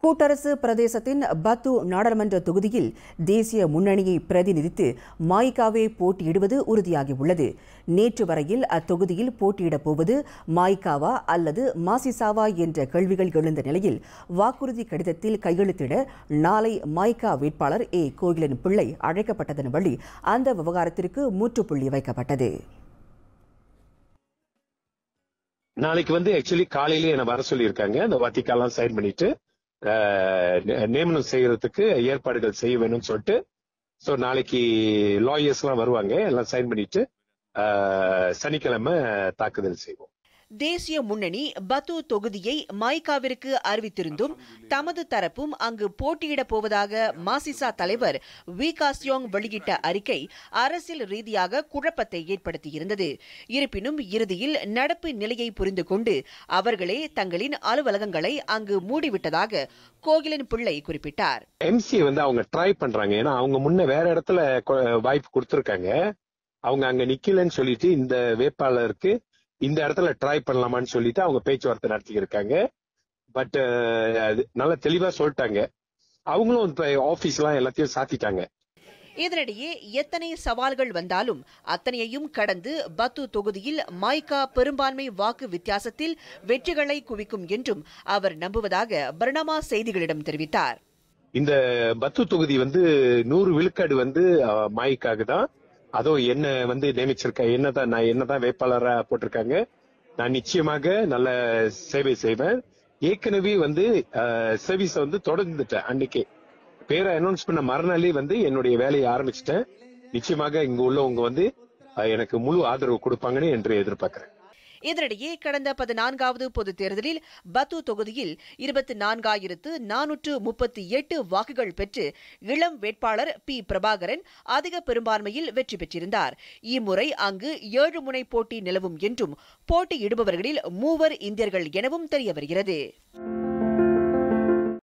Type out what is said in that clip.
கூட்டரசு பிரதேசத்தின் பத்து நாடாளுமன்ற தொகுதியில் தேசிய முன்னணியை பிரதிநிதித்து மாய்காவே போட்டியிடுவது உறுதியாகியுள்ளது நேற்று வரையில் அத்தொகுதியில் போட்டியிடப் போவது மாய்காவா அல்லது மாசிசாவா என்ற கேள்விகள் எழுந்த நிலையில் வாக்குறுதி கடிதத்தில் கையெழுத்திட நாளை மாய்கா வேட்பாளர் ஏ கோகிலன் பிள்ளை அழைக்கப்பட்டதன் வழி அந்த விவகாரத்திற்கு முற்றுப்புள்ளி வைக்கப்பட்டது நாளைக்கு வந்து ஆக்சுவலி காலையிலேயே என்ன வர சொல்லியிருக்காங்க அந்த வத்திக்காலாம் சைன் பண்ணிட்டு அஹ், நி- நியமனம் செய்யறதுக்கு ஏற்பாடுகள் செய்ய வேணும்னு சொல்லிட்டு ஸோ நாளைக்கு லாயர்ஸ் எல்லாம் வருவாங்க எல்லாம் சைன் பண்ணிட்டு அஹ், சனிக்கிழமை தாக்குதல் செய்வோம் தேசிய முன்னணி பத்து தொகுதியை மைகாவிற்கு அறிவித்திருந்தும் தமது தரப்பும் அங்கு போட்டியிடப் போவதாக மாசிசா தலைவர் வி காஸ்யோங் வெளியிட்ட அறிக்கை அரசியல் ரீதியாக குழப்பத்தை ஏற்படுத்தியிருந்தது இருப்பினும் இறுதியில் நடப்பு நிலையை புரிந்து கொண்டு அவர்களே தங்களின் அலுவலகங்களை அங்கு மூடிவிட்டதாக கோகிலன் பிள்ளை குறிப்பிட்டார் எம்சிஏ வந்து அவங்க ட்ரை பண்றாங்க ஏன்னா அவங்க முன்ன வேற இடத்துல கொ- வாய்ப்பு கொடுத்துருக்காங்க அவங்க அங்க நிக்கலன்னு சொல்லிட்டு இந்த வேட்பாளருக்கு இந்த இடத்துல ட்ரை பண்ணலாமான்னு சொல்லிட்டு அவங்க பேச்சுவார்த்தை நடத்திக்கிட்டு இருக்காங்க பட் நல்லா தெளிவா சொல்லிட்டாங்க அவங்களும் இப்ப ஆபீஸ் எல்லாம் எல்லாத்தையும் சாத்திட்டாங்க இதனிடையே எத்தனை சவால்கள் வந்தாலும் அத்தனையையும் கடந்து பத்து தொகுதியில் மாய்கா பெரும்பான்மை வாக்கு வித்தியாசத்தில் வெற்றிகளை குவிக்கும் என்றும் அவர் நம்புவதாக பர்ணமா செய்திகளிடம் தெரிவித்தார் இந்த பத்து தொகுதி வந்து நூறு விழுக்காடு வந்து அஹ், மாய்க்காக தான் அதுவும் என்ன வந்து நியமிச்சிருக்க என்னதான் நான் என்னதான் வேட்பாளரா போட்டிருக்காங்க நான் நிச்சயமாக நல்ல சேவை செய்வேன் ஏற்கனவே வந்து சர்வீஸ வந்து தொடர்ந்துட்டேன் அன்னைக்கே பேரை அனௌன்ஸ் பண்ண மறுநாளே வந்து என்னுடைய வேலையை ஆரம்பிச்சிட்டேன் நிச்சயமாக இங்க உள்ளவங்க வந்து அஹ், எனக்கு முழு ஆதரவு கொடுப்பாங்கன்னு என்று எதிர்பார்க்கிறேன் இதனிடையே கடந்த பதினான்காவது பொதுத் தேர்தலில் பத்து தொகுதியில் இருபத்தி நான்காயிரத்து நானூற்று முப்பத்தி எட்டு வாக்குகள் பெற்று இளம் வேட்பாளர் பி பிரபாகரன் அதிக பெரும்பான்மையில் வெற்றி பெற்றிருந்தார் இம்முறை அங்கு ஏழு முனை போட்டி நிலவும் என்றும் போட்டியிடுபவர்களில் மூவர் இந்தியர்கள் எனவும் தெரியவருகிறது